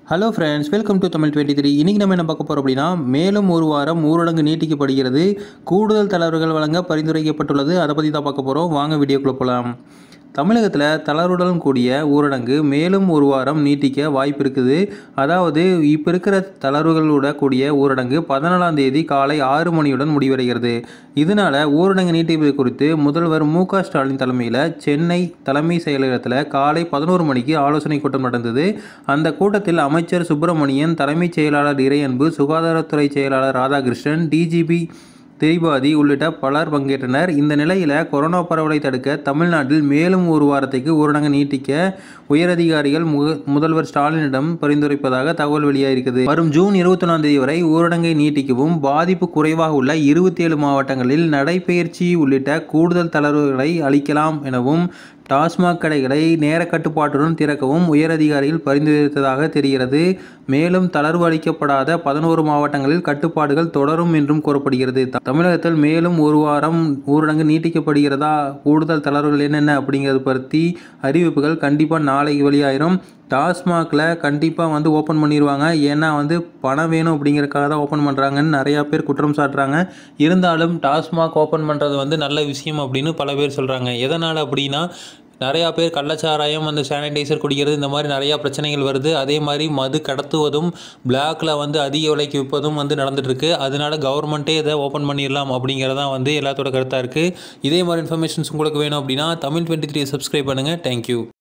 hello friends welcome to Tamil twenty three இன்றைக்கி நம்ம என்ன பார்க்க போகிறோம் அப்படின்னா மேலும் ஒரு வாரம் ஊரடங்கு நீட்டிக்கப்படுகிறது கூடுதல் தளர்வுகள் வழங்க பரிந்துரைக்கப்பட்டுள்ளது அதை பற்றி தான் பார்க்க போகிறோம் வாங்க வீடியோக்குள்ளே போகலாம் தமிழகத்தில் தளர்வுடன் கூடிய ஊரடங்கு மேலும் ஒரு வாரம் நீட்டிக்க வாய்ப்பு இருக்குது அதாவது இப்போ இருக்கிற தளர்வுகளோட கூடிய ஊரடங்கு பதினாலாம் தேதி காலை ஆறு மணியுடன் முடிவடைகிறது இதனால் ஊரடங்கு நீட்டிப்பது குறித்து முதல்வர் மு க ஸ்டாலின் தலைமையில் சென்னை தலைமை செயலகத்தில் காலை பதினோரு மணிக்கு ஆலோசனை கூட்டம் நடந்தது அந்த கூட்டத்தில் அமைச்சர் சுப்பிரமணியன் தலைமைச் செயலாளர் இறையன்பு சுகாதாரத்துறை செயலாளர் ராதாகிருஷ்ணன் டிஜிபி திரிபாதி உள்ளிட்ட பலர் பங்கேற்றனர் இந்த நிலையில் கொரோனா பரவலை தடுக்க தமிழ்நாட்டில் மேலும் ஒரு வாரத்துக்கு ஊரடங்கு நீட்டிக்க உயரதிகாரிகள் மு முதல்வர் ஸ்டாலினிடம் பரிந்துரைப்பதாக தகவல் வெளியாகிருக்குது வரும் ஜூன் இருபத்தி ஒன்றாம் தேதி வரை ஊரடங்கை நீட்டிக்கவும் பாதிப்பு குறைவாக உள்ள இருபத்தி ஏழு மாவட்டங்களில் நடைபயிற்சி உள்ளிட்ட கூடுதல் தளர்வுகளை அளிக்கலாம் எனவும் டாஸ்மாக் கடைகளை நேர கட்டுப்பாட்டுடன் திறக்கவும் உயரதிகாரிகள் பரிந்துரைத்ததாக தெரிகிறது மேலும் தளர்வு அளிக்கப்படாத பதினோரு மாவட்டங்களில் கட்டுப்பாடுகள் தொடரும் என்றும் கூறப்படுகிறது த- தமிழகத்தில் மேலும் ஒரு வாரம் ஊரடங்கு நீட்டிக்கப்படுகிறதா கூடுதல் தளர்வுகள் என்னென்ன அப்படிங்கிறது பற்றி அறிவிப்புகள் கண்டிப்பாக நாளைக்கு வெளியாயிரும் டாஸ்மாகில் கண்டிப்பாக வந்து ஓப்பன் பண்ணிடுவாங்க ஏன்னா வந்து பணம் வேணும் அப்படிங்கிறதுக்காக தான் ஓப்பன் பண்ணுறாங்கன்னு நிறையா பேர் குற்றம் சாட்டுறாங்க இருந்தாலும் டாஸ்மாக் ஓப்பன் பண்ணுறது வந்து நல்ல விஷயம் அப்படின்னு பல பேர் சொல்கிறாங்க எதனால் அப்படின்னா நிறையா பேர் கள்ளச்சாராயம் அந்த சானிடைசர் குடிக்கிறது இந்த மாதிரி நிறையா பிரச்சனைகள் வருது அதே மாதிரி மது கடத்துவதும் பிளாக்ல வந்து அதிக விலைக்கு விற்பதும் வந்து நடந்துட்டு இருக்கு அதனால கவர்மெண்ட்டே இதை ஓப்பன் பண்ணிடலாம் அப்படிங்கிறதான் வந்து எல்லாத்தோட கருத்தாக இருக்குது இதே மாதிரி இன்ஃபர்மேஷன்ஸ் உங்களுக்கு வேணும் அப்படின்னா தமிழ் டுவெண்ட்டி த்ரீ சப்ஸ்கிரைப் பண்ணுங்கள் தேங்க்யூ